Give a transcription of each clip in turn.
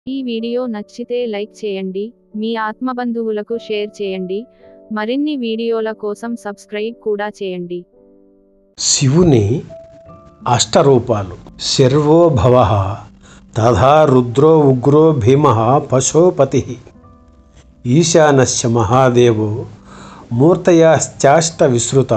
ఈ వీడియో నచ్చితే లైక్ చేయండి మీ ఆత్మబంధువులకు షేర్ చేయండి మరిన్ని వీడియోల కోసం సబ్స్క్రైబ్ కూడా చేయండి శివుని అష్టరూపాలు శర్వో భవ తథా రుద్రో ఉగ్రో భీమ పశోపతి ఈశానస్య మహాదేవో మూర్తయాశ్చాష్ట విశ్రుత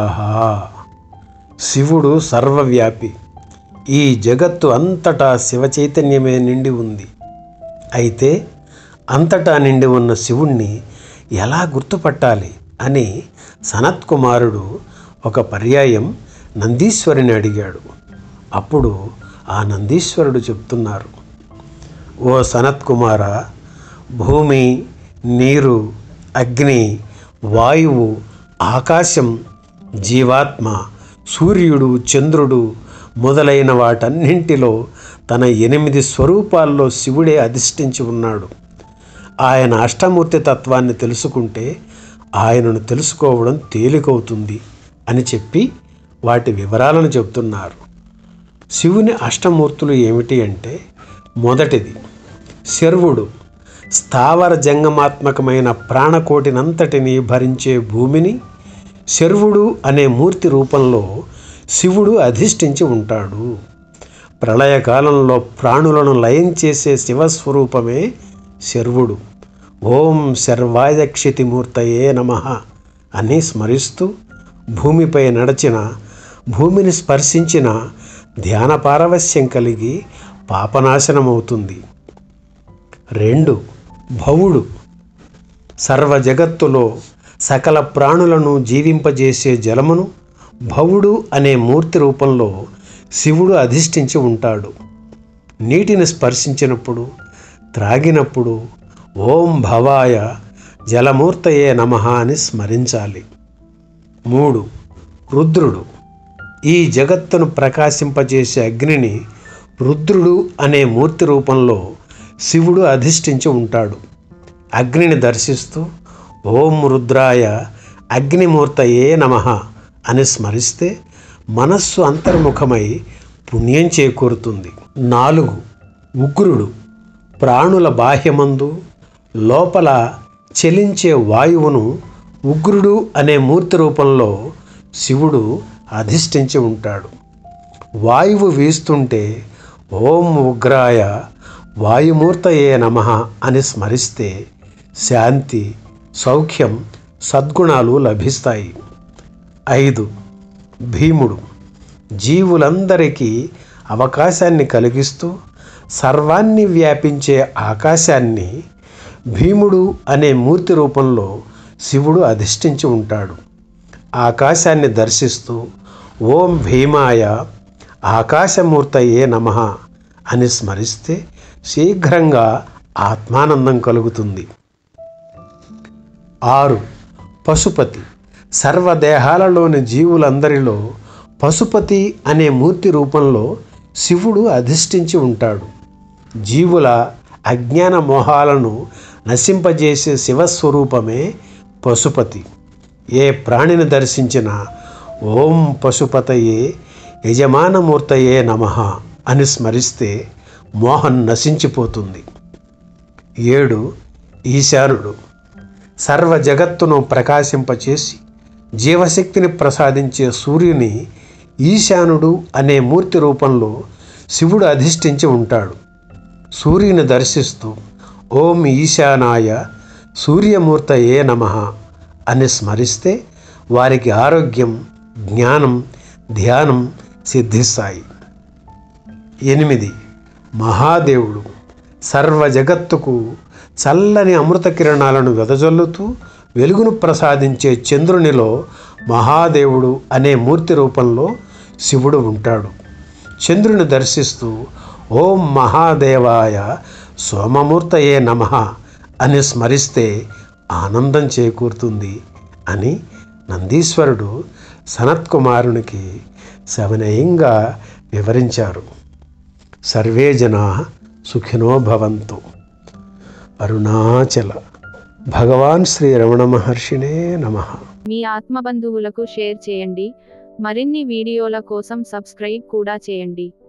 శివుడు సర్వవ్యాపి ఈ జగత్తు అంతటా శివచైతన్యమే నిండి ఉంది అయితే అంతటా నిండి ఉన్న శివుణ్ణి ఎలా గుర్తుపట్టాలి అని సనత్కుమారుడు ఒక పర్యాయం నందీశ్వరుని అడిగాడు అప్పుడు ఆ నందీశ్వరుడు చెప్తున్నారు ఓ సనత్కుమార భూమి నీరు అగ్ని వాయువు ఆకాశం జీవాత్మ సూర్యుడు చంద్రుడు మొదలైన వాటన్నింటిలో తన ఎనిమిది స్వరూపాల్లో శివుడే అధిష్ఠించి ఉన్నాడు ఆయన అష్టమూర్తి తత్వాన్ని తెలుసుకుంటే ఆయనను తెలుసుకోవడం తేలికవుతుంది అని చెప్పి వాటి వివరాలను చెబుతున్నారు శివుని అష్టమూర్తులు ఏమిటి అంటే మొదటిది శర్వుడు స్థావర జంగమాత్మకమైన ప్రాణకోటినంతటిని భరించే భూమిని శర్వుడు అనే మూర్తి రూపంలో శివుడు అధిష్ఠించి ఉంటాడు ప్రళయకాలంలో ప్రాణులను లయం చేసే శివస్వరూపమే శర్వుడు ఓం శర్వాయక్షితిమూర్తయే నమ అని స్మరిస్తూ భూమిపై నడచిన భూమిని స్పర్శించిన ధ్యాన పారవస్యం కలిగి పాపనాశనమవుతుంది రెండు భవుడు సర్వ జగత్తులో సకల ప్రాణులను జీవింపజేసే జలమును భవుడు అనే మూర్తి రూపంలో శివుడు అధిష్ఠించి ఉంటాడు నీటిని స్పర్శించినప్పుడు త్రాగినప్పుడు ఓం భవాయ జలమూర్తయే నమ అని స్మరించాలి మూడు రుద్రుడు ఈ జగత్తును ప్రకాశింపజేసే అగ్నిని రుద్రుడు అనే మూర్తి రూపంలో శివుడు అధిష్ఠించి ఉంటాడు అగ్నిని దర్శిస్తూ ఓం రుద్రాయ అగ్నిమూర్తయే నమ అని స్మరిస్తే మనస్సు అంతర్ముఖమై పుణ్యం చేకూరుతుంది నాలుగు ఉగ్రుడు ప్రాణుల బాహ్యమందు లోపల చెలించే వాయువును ఉగ్రుడు అనే మూర్తి రూపంలో శివుడు అధిష్ఠించి ఉంటాడు వాయువు వీస్తుంటే ఓం ఉగ్రాయ వాయుమూర్తయే నమ అని స్మరిస్తే శాంతి సౌఖ్యం సద్గుణాలు లభిస్తాయి ఐదు భీముడు జీవులందరికీ అవకాశాన్ని కలిగిస్తూ సర్వాన్ని వ్యాపించే ఆకాశాన్ని భీముడు అనే మూర్తి రూపంలో శివుడు అధిష్ఠించి ఉంటాడు ఆకాశాన్ని దర్శిస్తూ ఓం భీమాయ ఆకాశమూర్తయే నమ అని స్మరిస్తే శీఘ్రంగా ఆత్మానందం కలుగుతుంది ఆరు పశుపతి సర్వదేహాలలోని జీవులందరిలో పశుపతి అనే మూర్తి రూపంలో శివుడు అధిష్ఠించి ఉంటాడు జీవుల అజ్ఞాన మోహాలను నశింపజేసే శివస్వరూపమే పశుపతి ఏ ప్రాణిని దర్శించినా ఓం పశుపతయే యజమానమూర్తయే నమ అని స్మరిస్తే మోహన్ నశించిపోతుంది ఏడు ఈశానుడు సర్వ జగత్తును ప్రకాశింపచేసి జీవశక్తిని ప్రసాదించే సూర్యుని ఈశానుడు అనే మూర్తి రూపంలో శివుడు అధిష్ఠించి ఉంటాడు సూర్యుని దర్శిస్తూ ఓం ఈశానాయ సూర్యమూర్తయే నమ అని స్మరిస్తే వారికి ఆరోగ్యం జ్ఞానం ధ్యానం సిద్ధిస్తాయి ఎనిమిది మహాదేవుడు సర్వ జగత్తుకు చల్లని అమృత కిరణాలను వెదజల్లుతూ వెలుగును ప్రసాదించే చంద్రునిలో మహాదేవుడు అనే మూర్తి రూపంలో శివుడు ఉంటాడు చంద్రుని దర్శిస్తూ ఓం మహాదేవాయ సోమమూర్తయే నమ అని స్మరిస్తే ఆనందం చేకూరుతుంది అని నందీశ్వరుడు సనత్కుమారునికి సవినయంగా వివరించారు సర్వే జనా సుఖినో భవంతు అరుణాచల భగవాన్ శ్రీ రమణ మహర్షినే నమః మీ ఆత్మబంధువులకు షేర్ చేయండి మరిన్ని వీడియోల కోసం సబ్స్క్రైబ్ కూడా చేయండి